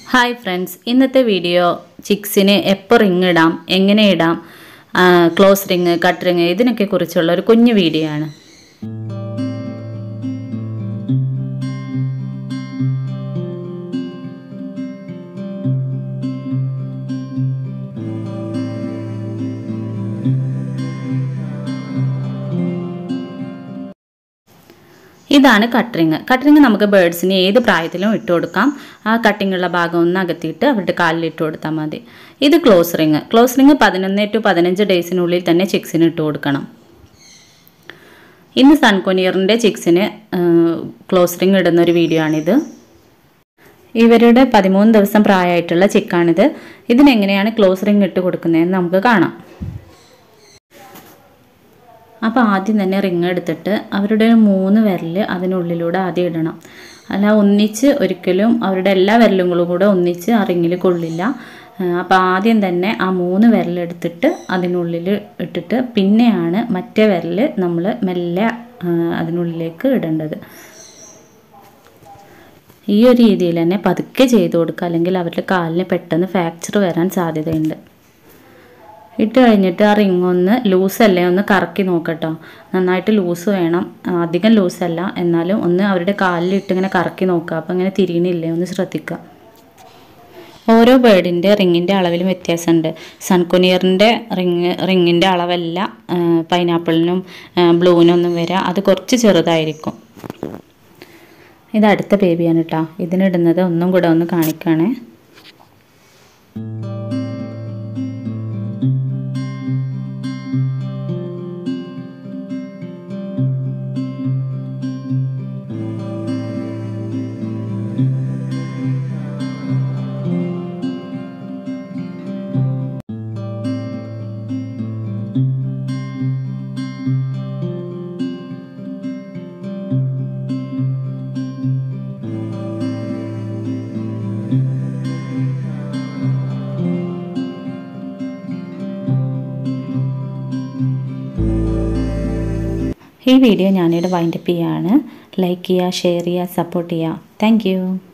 hi friends ഇന്നത്തെ video ചിക്സിന് എപ്പോൾ റിങ് ഇടാം എങ്ങനെ ഇടാം ക്ലോസ് റിങ് കട്ട് റിങ് ഇതിനൊക്കെ കുറിച്ചുള്ള ഒരു കുഞ്ഞു വീഡിയോ ആണ് ഇതാണ് കട്ടറിങ് കട്ടറിങ് നമുക്ക് ബേഡ്സിന് ഏത് പ്രായത്തിലും ഇട്ട് കൊടുക്കാം ആ കട്ടിങ്ങുള്ള ഭാഗം ഒന്ന് അകത്തിയിട്ട് അവരുടെ കാലിൽ ഇട്ട് കൊടുത്താൽ മതി ഇത് ക്ലോസ് റിങ് ക്ലോസ് റിങ് പതിനൊന്ന് ടു പതിനഞ്ച് ഡേയ്സിനുള്ളിൽ തന്നെ ചിക്സിന് ഇട്ട് കൊടുക്കണം ഇന്ന് സൺകൊനിയറിൻ്റെ ചിക്സിന് ക്ലോസ് റിങ് ഇടുന്ന ഒരു വീഡിയോ ആണിത് ഇവരുടെ പതിമൂന്ന് ദിവസം പ്രായമായിട്ടുള്ള ചിക്കാണിത് ഇതിനെങ്ങനെയാണ് ക്ലോസ് റിങ് ഇട്ട് കൊടുക്കുന്നതെന്ന് നമുക്ക് കാണാം അപ്പോൾ ആദ്യം തന്നെ റിങ് എടുത്തിട്ട് അവരുടെ ഒരു മൂന്ന് വിരൽ അതിനുള്ളിലൂടെ ആദ്യം ഇടണം അല്ല ഒന്നിച്ച് ഒരിക്കലും അവരുടെ എല്ലാ വിരലുകളും കൂടെ ഒന്നിച്ച് ആ റിങ്ങിൽ കൊള്ളില്ല അപ്പോൾ ആദ്യം തന്നെ ആ മൂന്ന് വിരലെടുത്തിട്ട് അതിനുള്ളിൽ ഇട്ടിട്ട് പിന്നെയാണ് മറ്റേ വിരൽ നമ്മൾ മെല്ലെ അതിനുള്ളിലേക്ക് ഇടേണ്ടത് ഈ ഒരു രീതിയിൽ തന്നെ പതുക്കെ ചെയ്ത് കൊടുക്കുക അല്ലെങ്കിൽ അവരുടെ കാലിന് പെട്ടെന്ന് ഫ്രാക്ചർ വരാൻ സാധ്യതയുണ്ട് ഇട്ട് കഴിഞ്ഞിട്ട് ആ റിങ് ഒന്ന് ലൂസല്ലേ ഒന്ന് കറക്കി നോക്കട്ടോ നന്നായിട്ട് ലൂസ് വേണം അധികം ലൂസല്ല എന്നാലും ഒന്ന് അവരുടെ കാലിലിട്ട് ഇങ്ങനെ കറക്കി നോക്കുക അപ്പോൾ ഇങ്ങനെ തിരിയണില്ലേ ഒന്ന് ശ്രദ്ധിക്കുക ഓരോ ബേർഡിൻ്റെ റിങ്ങിൻ്റെ അളവിലും വ്യത്യാസമുണ്ട് സൺകുനിയറിൻ്റെ റിങ് റിങ്ങിൻ്റെ അളവല്ല പൈനാപ്പിളിനും ബ്ലൂവിനൊന്നും വരിക അത് കുറച്ച് ചെറുതായിരിക്കും ഇത് അടുത്ത ബേബിയാണ് കേട്ടോ ഇതിനിടുന്നത് ഒന്നും കൂടെ ഒന്ന് കാണിക്കുകയാണേ ഈ വീഡിയോ ഞാനിവിടെ വൈൻഡപ്പ് ചെയ്യുകയാണ് ലൈക്ക് ചെയ്യുക ഷെയർ ചെയ്യുക സപ്പോർട്ട് ചെയ്യുക താങ്ക്